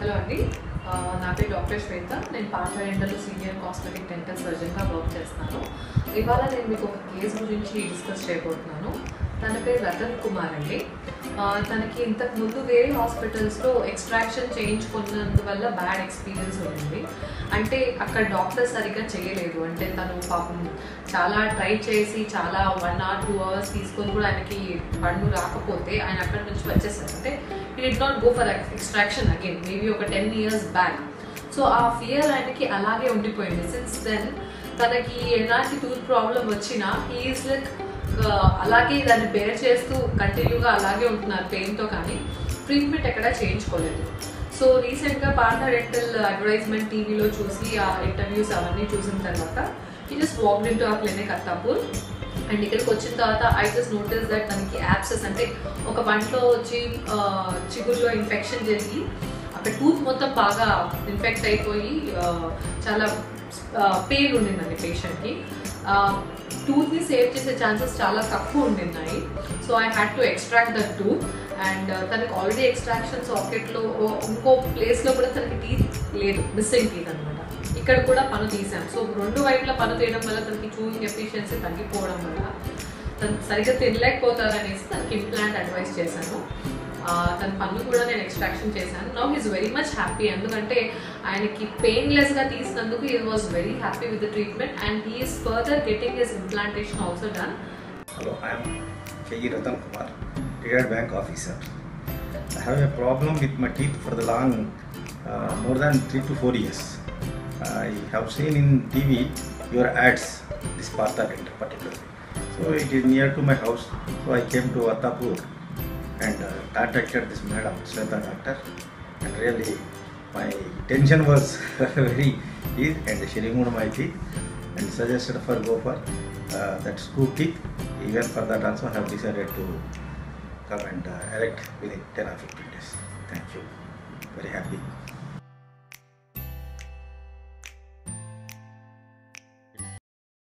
Hello అండి ఆ, నా పేరు డాక్టర్ శ్వేత నేను Partha dental senior cosmetic dental సర్జన్గా వర్క్ చేస్తాను ఇవాళ నేను మీకు ఒక కేసు గురించి డిస్కస్ చేయబోతున్నాను తన పేరు రతన్ కుమార్ అండి ఆ, తనకి ఇంతకు ముందు వేరే హాస్పిటల్స్లో ఎక్స్ట్రాక్షన్ చేయించుకున్నందువల్ల బ్యాడ్ ఎక్స్పీరియన్స్ ఉంది అంటే అక్కడ డాక్టర్ సరిగ్గా చేయలేదు అంటే తను పాపం చాలా ట్రై చేసి చాలా వన్ అవర్ టూ అవర్స్ తీసుకొని కూడా ఆయనకి పన్ను రాకపోతే ఆయన అక్కడి నుంచి వచ్చేసారు అంటే he did not go for extraction again maybe ఒక టెన్ ఇయర్స్ బ్యాక్ సో ఆ ఫియర్ ఆయనకి అలాగే ఉండిపోయింది సిన్స్ దెన్ తనకి ఎలాంటి టూత్ ప్రాబ్లం వచ్చినా ఈజ్ లైక్ అలాగే దాన్ని బేర్ చేస్తూ కంటిన్యూగా అలాగే ఉంటున్నారు పెయిన్తో కానీ ట్రీట్మెంట్ ఎక్కడా చేయించుకోలేదు సో రీసెంట్గా పార్థ డెంటల్ అడ్వర్టైజ్మెంట్ టీవీలో చూసి ఆ ఇంటర్వ్యూస్ అవన్నీ చూసిన తర్వాత he just walked in to a clinic Attapur and ఇక్కడికి వచ్చిన తర్వాత ఐ జస్ట్ నోటీస్ దట్ తనకి యాప్సెస్ అంటే ఒక పంటలో వచ్చి ఆ, చిగురులో ఇన్ఫెక్షన్ జరిగి అక్కడ టూత్ మొత్తం బాగా ఇన్ఫెక్ట్ అయిపోయి ఆ, చాలా పెయిన్ ఉండిందండి పేషెంట్కి టూత్ని సేవ్ చేసే ఛాన్సెస్ చాలా తక్కువ ఉండిన్నాయి so I had to extract the tooth and తనకి ఆల్రెడీ ఎక్స్ట్రాక్షన్ సాకెట్లో ఇంకో ప్లేస్లో కూడా తనకి టీత్ లేదు మిస్సింగ్ టీత్ అనమాట ఇక్కడ కూడా పను తీసాం సో రెండు వైపులా పను తీయడం వల్ల తనకి చూయింగ్ ఎఫిషియన్సీ తగ్గిపోవడం వల్ల తను సరిగ్గా తినలేకపోతారనేసి తనకి ఇంప్లాంట్ అడ్వైస్ చేశాను ఆ, తన పన్ను కూడా నేను ఎక్స్ట్రాక్షన్ చేశాను now he's very much happy ఎందుకంటే ఆయనకి పెయిన్లెస్గా తీసినందుకు he was very happy with the treatment and he's further getting his implantation also done Hello, I am K.E. Ratan Kumar, retired bank officer. I have a problem with my teeth for the long, uh, more than three to four years. I have seen in TV your ads, this Partha Dental particularly. So it is near to my house. So I came to Attapur and uh, contacted this madam, Sweta doctor. And really, my tension was very easy and she removed my teeth and suggested for go for uh, that screw teeth. Even for that also I have decided to come and uh, erect within 10 or 15 days. Thank you. Very happy.